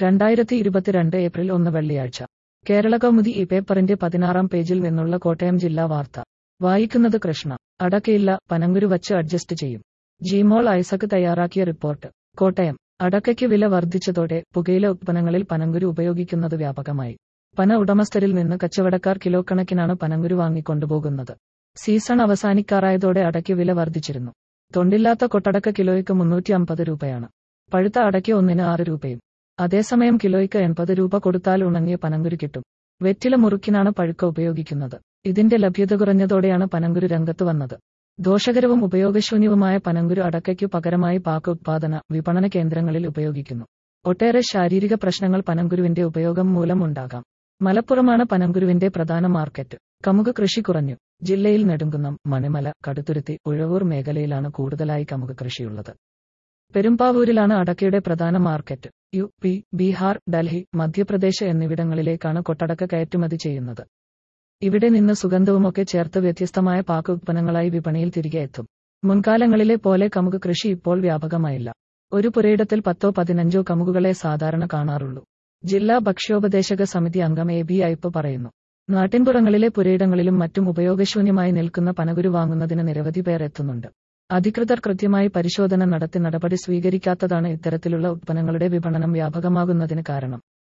രണ്ടായിരത്തി ഇരുപത്തിരണ്ട് ഏപ്രിൽ ഒന്ന് വെള്ളിയാഴ്ച കേരള കൗമുദി ഈ പേപ്പറിന്റെ പതിനാറാം പേജിൽ നിന്നുള്ള കോട്ടയം ജില്ലാ വാർത്ത വായിക്കുന്നത് കൃഷ്ണ അടക്കയില്ല പനങ്കുരു വച്ച് അഡ്ജസ്റ്റ് ചെയ്യും ജിമോൾ ഐസക് തയ്യാറാക്കിയ റിപ്പോർട്ട് കോട്ടയം അടക്കയ്ക്ക് വില വർദ്ധിച്ചതോടെ പുകയില ഉത്പന്നങ്ങളിൽ പനങ്കുരു ഉപയോഗിക്കുന്നത് വ്യാപകമായി പന ഉടമസ്ഥരിൽ നിന്ന് കച്ചവടക്കാർ കിലോ കണക്കിനാണ് പനങ്കുരു വാങ്ങിക്കൊണ്ടുപോകുന്നത് സീസൺ അവസാനിക്കാറായതോടെ അടയ്ക്ക് വില വർദ്ധിച്ചിരുന്നു തൊണ്ടില്ലാത്ത കൊട്ടടക്ക കിലോയ്ക്ക് മുന്നൂറ്റി അമ്പത് രൂപയാണ് പഴുത്ത അടയ്ക്ക് ഒന്നിന് ആറ് രൂപയും അതേസമയം കിലോയ്ക്ക് എൺപത് രൂപ കൊടുത്താൽ ഉണങ്ങിയ പനങ്കുരു കിട്ടും വെറ്റില മുറുക്കിനാണ് പഴുക്ക ഉപയോഗിക്കുന്നത് ഇതിന്റെ ലഭ്യത കുറഞ്ഞതോടെയാണ് പനങ്കുരു രംഗത്ത് വന്നത് ദോഷകരവും ഉപയോഗശൂന്യവുമായ പനങ്കുരു അടക്കയ്ക്കു പകരമായി പാക്ക് ഉത്പാദന വിപണന കേന്ദ്രങ്ങളിൽ ഉപയോഗിക്കുന്നു ഒട്ടേറെ ശാരീരിക പ്രശ്നങ്ങൾ പനങ്കുരുവിന്റെ ഉപയോഗം മൂലം ഉണ്ടാകാം മലപ്പുറമാണ് പനങ്കുരുവിന്റെ പ്രധാന മാർക്കറ്റ് കമുക് കൃഷി കുറഞ്ഞു ജില്ലയിൽ നെടുങ്കുന്നം മണിമല കടുത്തുരുത്തി ഉഴവൂർ മേഖലയിലാണ് കൂടുതലായി കമുക് കൃഷിയുള്ളത് പെരുമ്പാവൂരിലാണ് അടക്കയുടെ പ്രധാന market U P Bihar Delhi Madhya Pradesh എന്നിവിടങ്ങളിലേക്കാണ് കൊട്ടടക്ക കയറ്റുമതി ചെയ്യുന്നത് ഇവിടെ നിന്ന് സുഗന്ധവുമൊക്കെ ചേർത്ത് വ്യത്യസ്തമായ പാക്ക് ഉത്പന്നങ്ങളായി വിപണിയിൽ തിരികെ എത്തും മുൻകാലങ്ങളിലെ പോലെ കമുക് കൃഷി ഇപ്പോൾ വ്യാപകമായില്ല ഒരു പുരയിടത്തിൽ പത്തോ പതിനഞ്ചോ കമുകുകളെ സാധാരണ കാണാറുള്ളൂ ജില്ലാ ഭക്ഷ്യോപദേശക സമിതി അംഗം എ ബി ഐപ്പ് പറയുന്നു നാട്ടിൻപുറങ്ങളിലെ പുരയിടങ്ങളിലും മറ്റും ഉപയോഗശൂന്യമായി നിൽക്കുന്ന പനകുരു വാങ്ങുന്നതിന് നിരവധി പേർ എത്തുന്നുണ്ട് അധികൃതർ കൃത്യമായി പരിശോധന നടത്തി നടപടി സ്വീകരിക്കാത്തതാണ് ഇത്തരത്തിലുള്ള ഉത്പന്നങ്ങളുടെ വിപണനം വ്യാപകമാകുന്നതിന് കാരണം